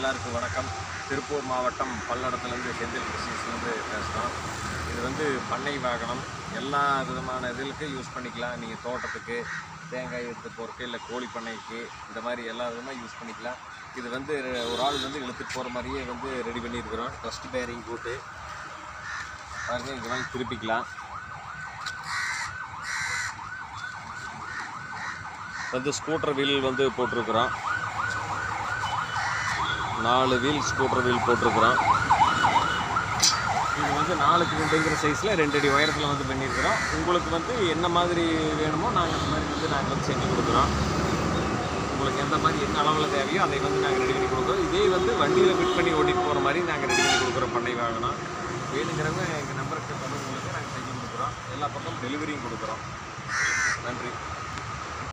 எல்லாருக்கும் வணக்கம் திருப்பூர் மாவட்டம் பல்லடத்துலேருந்து செந்தில் பிஸ்னஸ்லேருந்து பேசுகிறோம் இது வந்து பண்ணை வாகனம் எல்லா விதமான இதுகளுக்கு யூஸ் பண்ணிக்கலாம் நீங்கள் தோட்டத்துக்கு தேங்காய் எடுத்து போகிறக்கு இல்லை கோழி பண்ணைக்கு இந்த மாதிரி எல்லா விதமாக யூஸ் பண்ணிக்கலாம் இது வந்து ஒரு ஆள் வந்து இழுத்துட்டு போகிற மாதிரியே வந்து ரெடி பண்ணியிருக்கிறோம் ட்ரஸ்ட் பேரிங் போட்டு பாருங்க இது மாதிரி திருப்பிக்கலாம் வந்து ஸ்கூட்டர் வீல் வந்து போட்டிருக்கிறோம் நாலு வீல் ஸ்கூட்டர் வீல் போட்டிருக்கிறோம் இது வந்து நாலுக்கு ரெண்டுங்கிற சைஸில் ரெண்டு அடி உயரத்தில் வந்து பண்ணியிருக்கிறோம் உங்களுக்கு வந்து என்ன மாதிரி வேணுமோ நாங்கள் அந்த மாதிரி வந்து நாங்கள் வந்து செஞ்சு கொடுக்குறோம் உங்களுக்கு எந்த மாதிரி என்ன அளவில் தேவையோ அதை வந்து நாங்கள் ரெடி பண்ணி கொடுக்குறோம் இதே வந்து வண்டியில் ஃபிட் பண்ணி ஓட்டிட்டு போகிற மாதிரி நாங்கள் ரெடி பண்ணி கொடுக்குறோம் பண்ணை வாகனம் வேணுங்கிறவங்க எங்கள் நம்பருக்கு தொடர்பு உங்களுக்கு நாங்கள் செஞ்சு கொடுக்குறோம் எல்லா பக்கமும் டெலிவரியும் கொடுக்குறோம் நன்றி